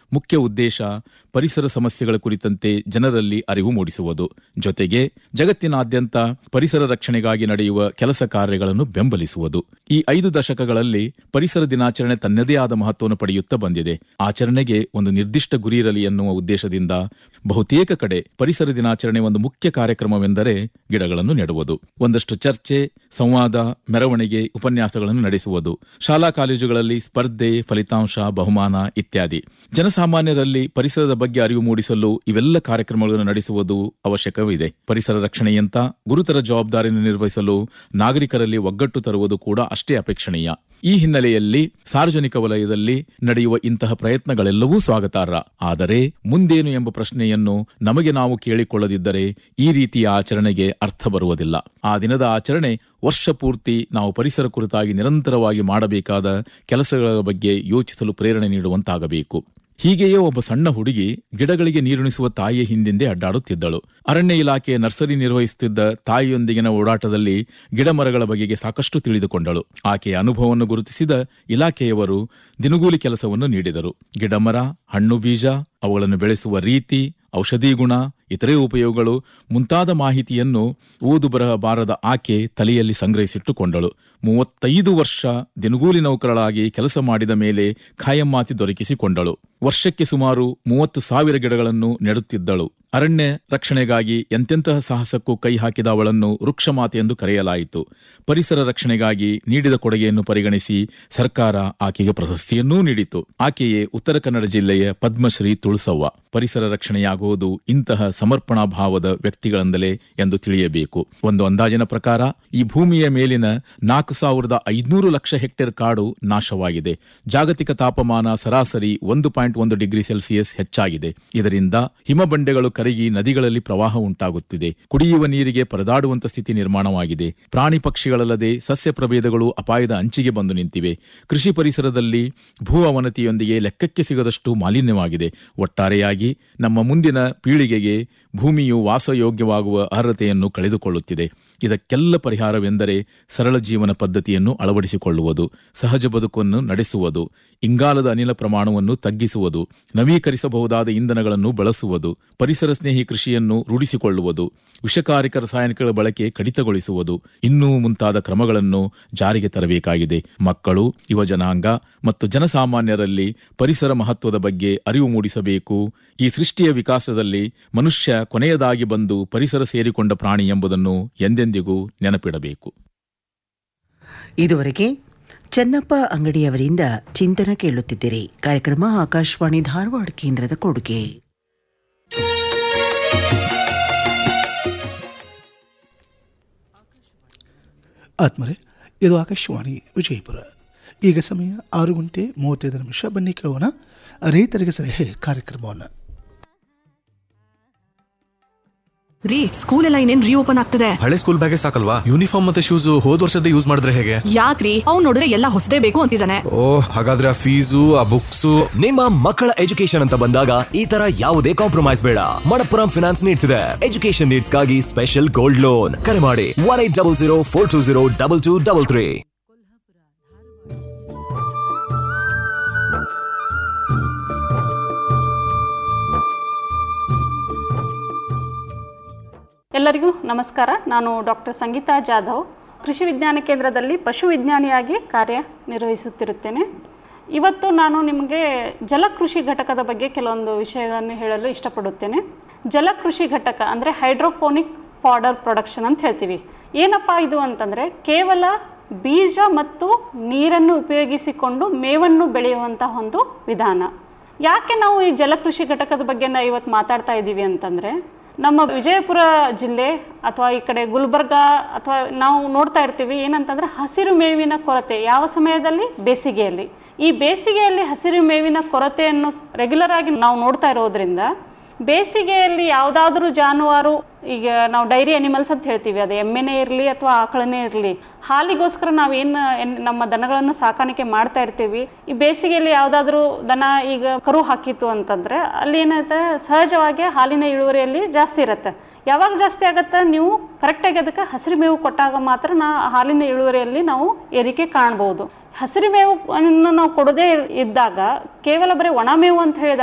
ಮುಖ್ಯ ಉದ್ದೇಶ ಪರಿಸರ ಸಮಸ್ಯೆಗಳ ಕುರಿತಂತೆ ಜನರಲ್ಲಿ ಅರಿವು ಮೂಡಿಸುವುದು ಜೊತೆಗೆ ಜಗತ್ತಿನಾದ್ಯಂತ ಪರಿಸರ ರಕ್ಷಣೆಗಾಗಿ ನಡೆಯುವ ಕೆಲಸ ಕಾರ್ಯಗಳನ್ನು ಬೆಂಬಲಿಸುವುದು ಈ ಐದು ದಶಕಗಳಲ್ಲಿ ಪರಿಸರ ದಿನಾಚರಣೆ ತನ್ನದೇ ಆದ ಮಹತ್ವವನ್ನು ಪಡೆಯುತ್ತಾ ಬಂದಿದೆ ಆಚರಣೆಗೆ ಒಂದು ನಿರ್ದಿಷ್ಟ ಗುರಿ ಇರಲಿ ಎನ್ನುವ ಉದ್ದೇಶದಿಂದ ಬಹುತೇಕ ಕಡೆ ಪರಿಸರ ದಿನಾಚರಣೆ ಒಂದು ಮುಖ್ಯ ಕಾರ್ಯಕ್ರಮವೆಂದರೆ ಗಿಡಗಳನ್ನು ನೆಡುವುದು ಒಂದಷ್ಟು ಚರ್ಚೆ ಸಂವಾದ ಮೆರವಣಿಗೆ ಉಪನ್ಯಾಸಗಳನ್ನು ನಡೆಸುವುದು ಶಾಲಾ ಕಾಲೇಜುಗಳಲ್ಲಿ ಸ್ಪರ್ಧೆ ಫಲಿತಾಂಶ ಬಹುಮಾನ ಇತ್ಯಾದಿ ಜನಸಾಮಾನ್ಯರಲ್ಲಿ ಪರಿಸರದ ಬಗ್ಗೆ ಅರಿವು ಮೂಡಿಸಲು ಇವೆಲ್ಲ ಕಾರ್ಯಕ್ರಮಗಳನ್ನು ನಡೆಸುವುದು ಅವಶ್ಯಕವಿದೆ ಪರಿಸರ ರಕ್ಷಣೆಯಂತ ಗುರುತರ ಜವಾಬ್ದಾರಿಯನ್ನು ನಿರ್ವಹಿಸಲು ನಾಗರಿಕರಲ್ಲಿ ಒಗ್ಗಟ್ಟು ತರುವುದು ಕೂಡ ಅಷ್ಟೇ ಅಪೇಕ್ಷಣೀಯ ಈ ಹಿನ್ನೆಲೆಯಲ್ಲಿ ಸಾರ್ವಜನಿಕ ವಲಯದಲ್ಲಿ ನಡೆಯುವ ಇಂತಹ ಪ್ರಯತ್ನಗಳೆಲ್ಲವೂ ಸ್ವಾಗತಾರ್ಹ ಆದರೆ ಮುಂದೇನು ಎಂಬ ಪ್ರಶ್ನೆಯನ್ನು ನಮಗೆ ನಾವು ಕೇಳಿಕೊಳ್ಳದಿದ್ದರೆ ಈ ರೀತಿಯ ಆಚರಣೆಗೆ ಅರ್ಥ ಬರುವುದಿಲ್ಲ ಆ ದಿನದ ಆಚರಣೆ ವರ್ಷ ಪೂರ್ತಿ ನಾವು ಪರಿಸರ ಕುರಿತಾಗಿ ನಿರಂತರವಾಗಿ ಮಾಡಬೇಕಾದ ಕೆಲಸಗಳ ಬಗ್ಗೆ ಯೋಚಿಸಲು ಪ್ರೇರಣೆ ನೀಡುವಂತಾಗಬೇಕು ಹೀಗೆಯೇ ಒಬ್ಬ ಸಣ್ಣ ಹುಡುಗಿ ಗಿಡಗಳಿಗೆ ನೀರುಣಿಸುವ ತಾಯಿಯ ಹಿಂದಿಂದೆ ಅಡ್ಡಾಡುತ್ತಿದ್ದಳು ಅರಣ್ಯ ಇಲಾಖೆಯ ನರ್ಸರಿ ನಿರ್ವಹಿಸುತ್ತಿದ್ದ ತಾಯಿಯೊಂದಿಗಿನ ಓಡಾಟದಲ್ಲಿ ಗಿಡ ಮರಗಳ ಬಗೆಗೆ ಸಾಕಷ್ಟು ತಿಳಿದುಕೊಂಡಳು ಆಕೆಯ ಅನುಭವವನ್ನು ಗುರುತಿಸಿದ ಇಲಾಖೆಯವರು ದಿನಗೂಲಿ ಕೆಲಸವನ್ನು ನೀಡಿದರು ಗಿಡಮರ ಹಣ್ಣು ಬೀಜ ಅವುಗಳನ್ನು ಬೆಳೆಸುವ ರೀತಿ ಔಷಧಿ ಗುಣ ಇತರೆ ಉಪಯೋಗಗಳು ಮುಂತಾದ ಮಾಹಿತಿಯನ್ನು ಓದು ಬರಹ ಬಾರದ ಆಕೆ ತಲೆಯಲ್ಲಿ ಸಂಗ್ರಹಿಸಿಟ್ಟುಕೊಂಡಳು ಮೂವತ್ತೈದು ವರ್ಷ ದಿನಗೂಲಿ ನೌಕರಳಾಗಿ ಕೆಲಸ ಮಾಡಿದ ಮೇಲೆ ಖಾಯಮ್ಮಾತಿ ದೊರಕಿಸಿಕೊಂಡಳು ವರ್ಷಕ್ಕೆ ಸುಮಾರು ಮೂವತ್ತು ಸಾವಿರ ಗಿಡಗಳನ್ನು ನೆಡುತ್ತಿದ್ದಳು ಅರಣ್ಯ ರಕ್ಷಣೆಗಾಗಿ ಎಂತೆಂತಹ ಸಾಹಸಕ್ಕೂ ಕೈ ಹಾಕಿದ ಅವಳನ್ನು ವೃಕ್ಷಮಾತೆ ಎಂದು ಕರೆಯಲಾಯಿತು ಪರಿಸರ ರಕ್ಷಣೆಗಾಗಿ ನೀಡಿದ ಕೊಡುಗೆಯನ್ನು ಪರಿಗಣಿಸಿ ಸರ್ಕಾರ ಆಕೆಗೆ ಪ್ರಶಸ್ತಿಯನ್ನೂ ನೀಡಿತು ಆಕೆಯೇ ಉತ್ತರ ಕನ್ನಡ ಜಿಲ್ಲೆಯ ಪದ್ಮಶ್ರೀ ತುಳಸವ್ವ ಪರಿಸರ ರಕ್ಷಣೆಯಾಗುವುದು ಇಂತಹ ಸಮರ್ಪಣಾ ಭಾವದ ವ್ಯಕ್ತಿಗಳಿಂದಲೇ ಎಂದು ತಿಳಿಯಬೇಕು ಒಂದು ಅಂದಾಜಿನ ಪ್ರಕಾರ ಈ ಭೂಮಿಯ ಮೇಲಿನ ನಾಲ್ಕು ಸಾವಿರದ ಐದುನೂರು ಲಕ್ಷ ಹೆಕ್ಟೇರ್ ಕಾಡು ನಾಶವಾಗಿದೆ ಜಾಗತಿಕ ತಾಪಮಾನ ಸರಾಸರಿ ಒಂದು ಪಾಯಿಂಟ್ ಒಂದು ಡಿಗ್ರಿ ಸೆಲ್ಸಿಯಸ್ ಹೆಚ್ಚಾಗಿದೆ ಇದರಿಂದ ಹಿಮಬಂಡೆಗಳು ಕರಗಿ ನದಿಗಳಲ್ಲಿ ಪ್ರವಾಹ ಉಂಟಾಗುತ್ತಿದೆ ಕುಡಿಯುವ ನೀರಿಗೆ ಪರದಾಡುವಂತ ಸ್ಥಿತಿ ನಿರ್ಮಾಣವಾಗಿದೆ ಪ್ರಾಣಿ ಪಕ್ಷಿಗಳಲ್ಲದೆ ಸಸ್ಯ ಪ್ರಭೇದಗಳು ಅಪಾಯದ ಅಂಚಿಗೆ ಬಂದು ನಿಂತಿವೆ ಕೃಷಿ ಪರಿಸರದಲ್ಲಿ ಭೂ ಅವನತಿಯೊಂದಿಗೆ ಲೆಕ್ಕಕ್ಕೆ ಸಿಗದಷ್ಟು ಮಾಲಿನ್ಯವಾಗಿದೆ ಒಟ್ಟಾರೆಯಾಗಿ ನಮ್ಮ ಮುಂದಿನ ಪೀಳಿಗೆಗೆ ಭೂಮಿಯು ವಾಸಯೋಗ್ಯವಾಗುವ ಅರ್ಹತೆಯನ್ನು ಕಳೆದುಕೊಳ್ಳುತ್ತಿದೆ ಇದಕ್ಕೆಲ್ಲ ಪರಿಹಾರವೆಂದರೆ ಸರಳ ಜೀವನ ಪದ್ಧತಿಯನ್ನು ಅಳವಡಿಸಿಕೊಳ್ಳುವುದು ಸಹಜ ಬದುಕನ್ನು ನಡೆಸುವುದು ಇಂಗಾಲದ ಅನಿಲ ಪ್ರಮಾಣವನ್ನು ತಗ್ಗಿಸುವುದು ನವೀಕರಿಸಬಹುದಾದ ಇಂಧನಗಳನ್ನು ಬಳಸುವುದು ಪರಿಸರ ಸ್ನೇಹಿ ಕೃಷಿಯನ್ನು ರೂಢಿಸಿಕೊಳ್ಳುವುದು ವಿಷಕಾರಿಕ ರಾಸಾಯನಿಕಗಳ ಬಳಕೆ ಕಡಿತಗೊಳಿಸುವುದು ಇನ್ನೂ ಮುಂತಾದ ಕ್ರಮಗಳನ್ನು ಜಾರಿಗೆ ತರಬೇಕಾಗಿದೆ ಮಕ್ಕಳು ಯುವಜನಾಂಗ ಮತ್ತು ಜನಸಾಮಾನ್ಯರಲ್ಲಿ ಪರಿಸರ ಮಹತ್ವದ ಬಗ್ಗೆ ಅರಿವು ಮೂಡಿಸಬೇಕು ಈ ಸೃಷ್ಟಿಯ ವಿಕಾಸದಲ್ಲಿ ಮನುಷ್ಯ ಕೊನೆಯದಾಗಿ ಬಂದು ಪರಿಸರ ಸೇರಿಕೊಂಡ ಪ್ರಾಣಿ ಎಂಬುದನ್ನು ಎಂದೆಂದಿಗೂ ನೆನಪಿಡಬೇಕು ಇದುವರೆಗೆ ಚೆನ್ನಪ್ಪ ಅಂಗಡಿಯವರಿಂದ ಚಿಂತನ ಕೇಳುತ್ತಿದ್ದೀರಿ ಕಾರ್ಯಕ್ರಮ ಆಕಾಶವಾಣಿ ಧಾರವಾಡ ಕೇಂದ್ರದ ಕೊಡುಗೆ ಆತ್ಮರೆ ಇದು ಆಕಾಶವಾಣಿ ವಿಜಯಪುರ ಈಗ ಸಮಯ ಆರು ಗಂಟೆ ಮೂವತ್ತೈದು ನಿಮಿಷ ಬನ್ನಿ ಕೇಳೋಣ ರೈತರಿಗೆ ಸಲಹೆ ಕಾರ್ಯಕ್ರಮವನ್ನು ರೀ ಸ್ಕೂಲ್ ಎಲ್ಲ ಇನ್ನೇನ್ ರೀಓಪನ್ ಆಗ್ತದೆ ಹಳೆ ಸ್ಕೂಲ್ ಬ್ಯಾಗೇ ಸಾಕಲ್ವಾ ಯೂನಿಫಾರ್ಮ್ ಮತ್ತೆ ಶೂಸ್ ಹೋದ್ ವರ್ಷದ ಯೂಸ್ ಮಾಡಿದ್ರೆ ಹೇಗೆ ಯಾಕ್ರಿ ಅವ್ನ್ ನೋಡಿದ್ರೆ ಎಲ್ಲ ಹೊಸದೇ ಬೇಕು ಅಂತಿದ್ದಾನೆ ಓ ಹಾಗಾದ್ರೆ ಆ ಫೀಸು ಆ ಬುಕ್ಸು ನಿಮ್ಮ ಮಕ್ಕಳ ಎಜುಕೇಶನ್ ಅಂತ ಬಂದಾಗ ಈ ತರ ಯಾವುದೇ ಕಾಂಪ್ರಮೈಸ್ ಬೇಡ ಮಣಪ್ಪುರಂ ಫಿನಾನ್ಸ್ ನೀಡ್ಸ್ ಇದೆ ಎಜುಕೇಶನ್ ನೀಡ್ಸ್ ಗಾಗಿ ಸ್ಪೆಷಲ್ ಗೋಲ್ಡ್ ಲೋನ್ ಕರೆ ಮಾಡಿ one eight double zero four two zero double two double three ಎಲ್ಲರಿಗೂ ನಮಸ್ಕಾರ ನಾನು ಡಾಕ್ಟರ್ ಸಂಗೀತಾ ಜಾಧವ್ ಕೃಷಿ ವಿಜ್ಞಾನ ಕೇಂದ್ರದಲ್ಲಿ ಪಶು ವಿಜ್ಞಾನಿಯಾಗಿ ಕಾರ್ಯನಿರ್ವಹಿಸುತ್ತಿರುತ್ತೇನೆ ಇವತ್ತು ನಾನು ನಿಮಗೆ ಜಲಕೃಷಿ ಘಟಕದ ಬಗ್ಗೆ ಕೆಲವೊಂದು ವಿಷಯಗಳನ್ನು ಹೇಳಲು ಇಷ್ಟಪಡುತ್ತೇನೆ ಜಲಕೃಷಿ ಘಟಕ ಅಂದರೆ ಹೈಡ್ರೋಫೋನಿಕ್ ಫಾಡರ್ ಪ್ರೊಡಕ್ಷನ್ ಅಂತ ಹೇಳ್ತೀವಿ ಏನಪ್ಪ ಇದು ಅಂತಂದರೆ ಕೇವಲ ಬೀಜ ಮತ್ತು ನೀರನ್ನು ಉಪಯೋಗಿಸಿಕೊಂಡು ಮೇವನ್ನು ಬೆಳೆಯುವಂತಹ ಒಂದು ವಿಧಾನ ಯಾಕೆ ನಾವು ಈ ಜಲಕೃಷಿ ಘಟಕದ ಬಗ್ಗೆ ನಾವು ಇವತ್ತು ಮಾತಾಡ್ತಾ ಇದ್ದೀವಿ ಅಂತಂದರೆ ನಮ್ಮ ವಿಜಯಪುರ ಜಿಲ್ಲೆ ಅಥವಾ ಈ ಕಡೆ ಗುಲ್ಬರ್ಗ ಅಥವಾ ನಾವು ನೋಡ್ತಾ ಇರ್ತೀವಿ ಏನಂತಂದ್ರೆ ಹಸಿರು ಮೇವಿನ ಕೊರತೆ ಯಾವ ಸಮಯದಲ್ಲಿ ಬೇಸಿಗೆಯಲ್ಲಿ ಈ ಬೇಸಿಗೆಯಲ್ಲಿ ಹಸಿರು ಮೇವಿನ ಕೊರತೆಯನ್ನು ರೆಗ್ಯುಲರ್ ಆಗಿ ನಾವು ನೋಡ್ತಾ ಇರೋದ್ರಿಂದ ಬೇಸಿಗೆಯಲ್ಲಿ ಯಾವುದಾದ್ರೂ ಜಾನುವಾರು ಈಗ ನಾವು ಡೈರಿ ಅನಿಮಲ್ಸ್ ಅಂತ ಹೇಳ್ತೀವಿ ಅದು ಎಮ್ಮೆನೇ ಇರಲಿ ಅಥವಾ ಆಕಳನೇ ಇರಲಿ ಹಾಲಿಗೋಸ್ಕರ ನಾವು ಏನು ನಮ್ಮ ದನಗಳನ್ನು ಸಾಕಾಣಿಕೆ ಮಾಡ್ತಾ ಇರ್ತೀವಿ ಈ ಬೇಸಿಗೆಯಲ್ಲಿ ಯಾವುದಾದ್ರೂ ದನ ಈಗ ಕರು ಹಾಕಿತ್ತು ಅಂತಂದ್ರೆ ಅಲ್ಲಿ ಏನಾಗುತ್ತೆ ಸಹಜವಾಗಿ ಹಾಲಿನ ಇಳುವರಿಯಲ್ಲಿ ಜಾಸ್ತಿ ಇರುತ್ತೆ ಯಾವಾಗ ಜಾಸ್ತಿ ಆಗುತ್ತೆ ನೀವು ಕರೆಕ್ಟಾಗಿ ಅದಕ್ಕೆ ಹಸಿರು ಮೇವು ಕೊಟ್ಟಾಗ ಮಾತ್ರ ನಾ ಹಾಲಿನ ಇಳುವರಿಯಲ್ಲಿ ನಾವು ಏರಿಕೆ ಕಾಣ್ಬೋದು ಹಸಿರು ಮೇವು ಅನ್ನು ನಾವು ಕೊಡದೇ ಇದ್ದಾಗ ಕೇವಲ ಬರೀ ಒಣ ಮೇವು ಅಂತ ಹೇಳಿದಾಗ